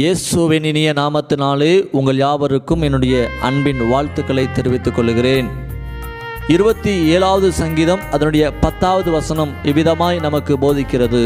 இயேசுவின் இனிய நாமத்தினாலே உங்கள் யாவருக்கும் என்னுடைய அன்பின் வாழ்த்துக்களை தெரிவித்துக் கொள்கிறேன் இருபத்தி ஏழாவது சங்கீதம் அதனுடைய பத்தாவது வசனம் இவ்விதமாய் நமக்கு போதிக்கிறது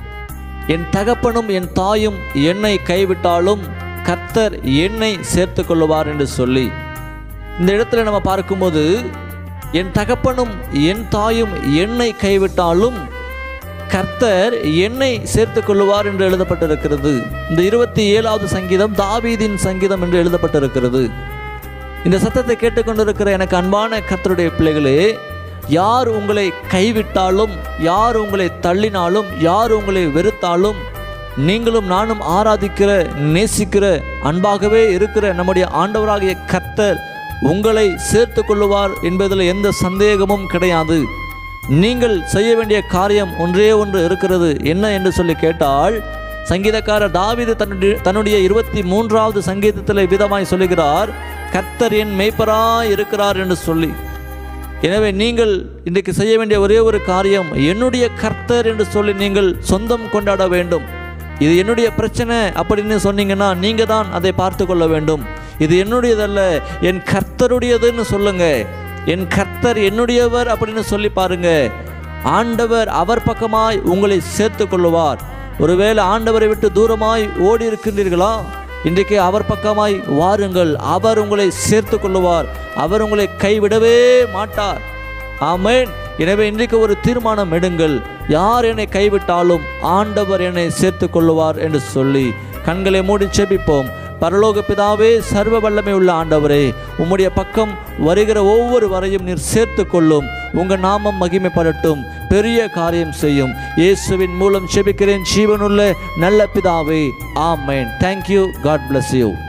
என் தகப்பனும் என் தாயும் என்னை கைவிட்டாலும் கர்த்தர் என்னை சேர்த்து கொள்ளுவார் என்று சொல்லி இந்த இடத்துல நம்ம பார்க்கும்போது என் தகப்பனும் என் தாயும் என்னை கைவிட்டாலும் கர்த்தர் என்னை சேர்த்து கொள்ளுவார் என்று எழுதப்பட்டிருக்கிறது இந்த இருபத்தி ஏழாவது சங்கீதம் தாவீதின் சங்கீதம் என்று எழுதப்பட்டிருக்கிறது இந்த சத்தத்தை கேட்டுக்கொண்டிருக்கிற எனக்கு அன்பான கர்த்தருடைய பிள்ளைகளே யார் உங்களை கைவிட்டாலும் யார் உங்களை தள்ளினாலும் யார் உங்களை வெறுத்தாலும் நீங்களும் நானும் ஆராதிக்கிற நேசிக்கிற அன்பாகவே இருக்கிற நம்முடைய ஆண்டவராகிய கர்த்தர் உங்களை சேர்த்து கொள்ளுவார் என்பதில் எந்த சந்தேகமும் கிடையாது நீங்கள் செய்ய வேண்டிய காரியம் ஒன்றே ஒன்று இருக்கிறது என்ன என்று சொல்லி கேட்டால் சங்கீதக்காரர் தாவீது தன்னுடைய தன்னுடைய இருபத்தி மூன்றாவது சங்கீதத்தில் விதமாய் சொல்லுகிறார் கர்த்தர் என் மெய்ப்பராய் இருக்கிறார் என்று சொல்லி எனவே நீங்கள் இன்றைக்கு செய்ய வேண்டிய ஒரே ஒரு காரியம் என்னுடைய கர்த்தர் என்று சொல்லி நீங்கள் சொந்தம் கொண்டாட வேண்டும் இது என்னுடைய பிரச்சனை அப்படின்னு சொன்னீங்கன்னா நீங்க தான் அதை பார்த்து கொள்ள வேண்டும் இது என்னுடையதல்ல என் கர்த்தருடையதுன்னு சொல்லுங்க என் கர்த்தர் என்னுடையவர் அப்படின்னு சொல்லி பாருங்க ஆண்டவர் அவர் பக்கமாய் உங்களை சேர்த்து கொள்ளுவார் ஒருவேளை ஆண்டவரை விட்டு தூரமாய் ஓடி இருக்கின்றீர்களா இன்றைக்கு அவர் பக்கமாய் வாருங்கள் அவர் உங்களை சேர்த்து கொள்ளுவார் அவர் உங்களை கைவிடவே மாட்டார் ஆமென் எனவே இன்றைக்கு ஒரு தீர்மானம் எடுங்கள் யார் என்னை கைவிட்டாலும் ஆண்டவர் என்னை சேர்த்து கொள்ளுவார் என்று சொல்லி கண்களை மூடி செபிப்போம் பரலோக பிதாவே சர்வ வல்லமை உள்ள ஆண்டவரே உம்முடைய பக்கம் வருகிற ஒவ்வொரு வரையும் நீர் சேர்த்து கொள்ளும் உங்க நாமம் மகிமைப்படட்டும் பெரிய காரியம் செய்யும் இயேசுவின் மூலம் செபிக்கிறேன் ஜீவனுள்ள நல்ல பிதாவே ஆமேன் தேங்க்யூ காட் bless யூ